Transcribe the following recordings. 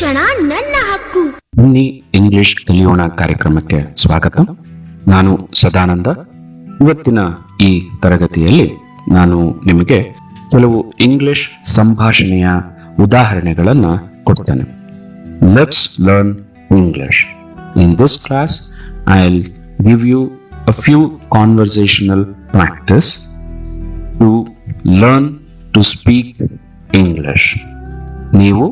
ಶಿಕ್ಷಣ ನನ್ನ ಹಕ್ಕು ಬನ್ನಿ ಇಂಗ್ಲಿಷ್ ಕಲಿಯೋಣ ಕಾರ್ಯಕ್ರಮಕ್ಕೆ ಸ್ವಾಗತ ನಾನು ಸದಾನಂದ ಇವತ್ತಿನ ಈ ತರಗತಿಯಲ್ಲಿ ನಾನು ನಿಮಗೆ ಕೆಲವು ಇಂಗ್ಲಿಷ್ ಸಂಭಾಷಣೆಯ ಉದಾಹರಣೆಗಳನ್ನ ಕೊಡ್ತೇನೆ let's learn English in this class I give you a few conversational practice to learn to speak English ನೀವು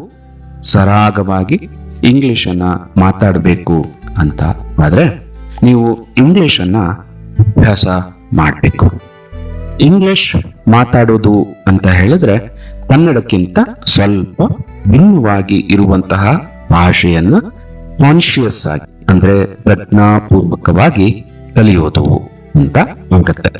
ಸರಾಗವಾಗಿ ಇಂಗ್ಲಿಷನ್ನ ಮಾತಾಡಬೇಕು ಅಂತ ಆದ್ರೆ ನೀವು ಇಂಗ್ಲಿಷನ್ನ ಅಭ್ಯಾಸ ಮಾಡಬೇಕು ಇಂಗ್ಲಿಷ್ ಮಾತಾಡೋದು ಅಂತ ಹೇಳಿದ್ರೆ ಕನ್ನಡಕ್ಕಿಂತ ಸ್ವಲ್ಪ ಭಿನ್ನವಾಗಿ ಇರುವಂತಹ ಭಾಷೆಯನ್ನ ಕಾನ್ಶಿಯಸ್ ಆಗಿ ಅಂದ್ರೆ ಪ್ರಜ್ಞಾಪೂರ್ವಕವಾಗಿ ಕಲಿಯೋದು ಅಂತ ಆಗುತ್ತೆ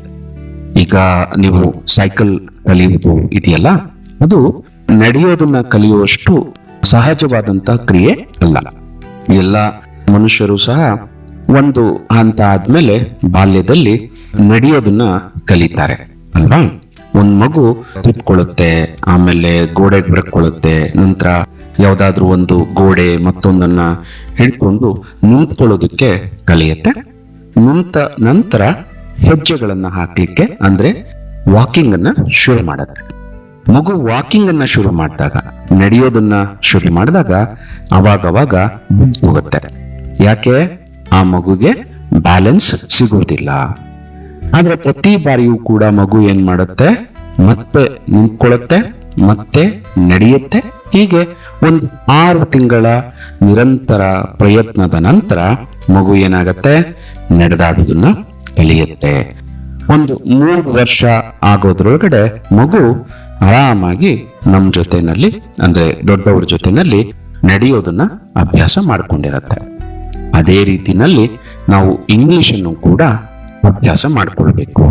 ಈಗ ನೀವು ಸೈಕಲ್ ಕಲಿಯುವುದು ಇದೆಯಲ್ಲ ಅದು ನಡೆಯೋದನ್ನ ಕಲಿಯುವಷ್ಟು ಸಹಜವಾದಂತ ಕ್ರಿಯೆ ಅಲ್ಲ ಎಲ್ಲ ಮನುಷ್ಯರು ಸಹ ಒಂದು ಹಂತ ಆದ್ಮೇಲೆ ಬಾಲ್ಯದಲ್ಲಿ ನಡೆಯೋದನ್ನ ಕಲಿತಾರೆ ಅಲ್ವಾ ಒಂದ್ ಮಗು ಕೂತ್ಕೊಳ್ಳುತ್ತೆ ಆಮೇಲೆ ಗೋಡೆಗೆ ಬರ್ಕೊಳ್ಳುತ್ತೆ ನಂತರ ಯಾವ್ದಾದ್ರು ಒಂದು ಗೋಡೆ ಮತ್ತೊಂದನ್ನ ಹಿಡ್ಕೊಂಡು ನಿಂತ್ಕೊಳ್ಳೋದಕ್ಕೆ ಕಲಿಯುತ್ತೆ ನಿಂತ ನಂತರ ಹೆಜ್ಜೆಗಳನ್ನ ಹಾಕ್ಲಿಕ್ಕೆ ಅಂದ್ರೆ ವಾಕಿಂಗ್ ಅನ್ನ ಶುರು ಮಾಡುತ್ತೆ ಮಗು ವಾಕಿಂಗ್ ಅನ್ನ ಶುರು ಮಾಡಿದಾಗ ನಡೆಯೋದನ್ನ ಶುರು ಮಾಡಿದಾಗ ಅವಾಗವಾಗ ಬಿದ್ದು ಹೋಗುತ್ತೆ ಯಾಕೆ ಆ ಮಗುಗೆ ಬ್ಯಾಲೆನ್ಸ್ ಸಿಗುವುದಿಲ್ಲ ಆದ್ರೆ ಪ್ರತಿ ಬಾರಿಯೂ ಕೂಡ ಮಗು ಏನ್ ಮಾಡುತ್ತೆ ಮತ್ತೆ ನಿಂತ್ಕೊಳ್ಳುತ್ತೆ ಮತ್ತೆ ನಡೆಯುತ್ತೆ ಹೀಗೆ ಒಂದು ಆರು ತಿಂಗಳ ನಿರಂತರ ಪ್ರಯತ್ನದ ನಂತರ ಮಗು ಏನಾಗತ್ತೆ ನಡೆದಾಡುವುದನ್ನ ಕಲಿಯುತ್ತೆ ಒಂದು ಮೂರು ವರ್ಷ ಆಗೋದ್ರೊಳಗಡೆ ಮಗು ಆರಾಮಾಗಿ ನಮ್ ಜೊತೆನಲ್ಲಿ ಅಂದ್ರೆ ದೊಡ್ಡವ್ರ ಜೊತೆನಲ್ಲಿ ನಡೆಯೋದನ್ನ ಅಭ್ಯಾಸ ಮಾಡ್ಕೊಂಡಿರತ್ತೆ ಅದೇ ರೀತಿನಲ್ಲಿ ನಾವು ಇಂಗ್ಲಿಷ್ ಅನ್ನು ಕೂಡ ಅಭ್ಯಾಸ ಮಾಡ್ಕೊಳ್ಬೇಕು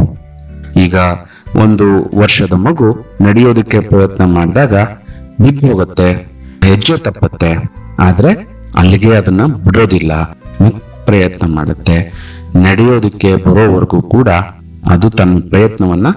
ಈಗ ಒಂದು ವರ್ಷದ ಮಗು ನಡೆಯೋದಕ್ಕೆ ಪ್ರಯತ್ನ ಮಾಡಿದಾಗ ಬಿದ್ದು ಹೋಗುತ್ತೆ ಹೆಜ್ಜೆ ತಪ್ಪತ್ತೆ ಆದ್ರೆ ಅಲ್ಲಿಗೆ ಅದನ್ನ ಬಿಡೋದಿಲ್ಲ ಮತ್ತೆ ಪ್ರಯತ್ನ ಮಾಡುತ್ತೆ ನಡೆಯೋದಕ್ಕೆ ಬರೋವರೆಗೂ ಕೂಡ ಅದು ತನ್ನ ಪ್ರಯತ್ನವನ್ನ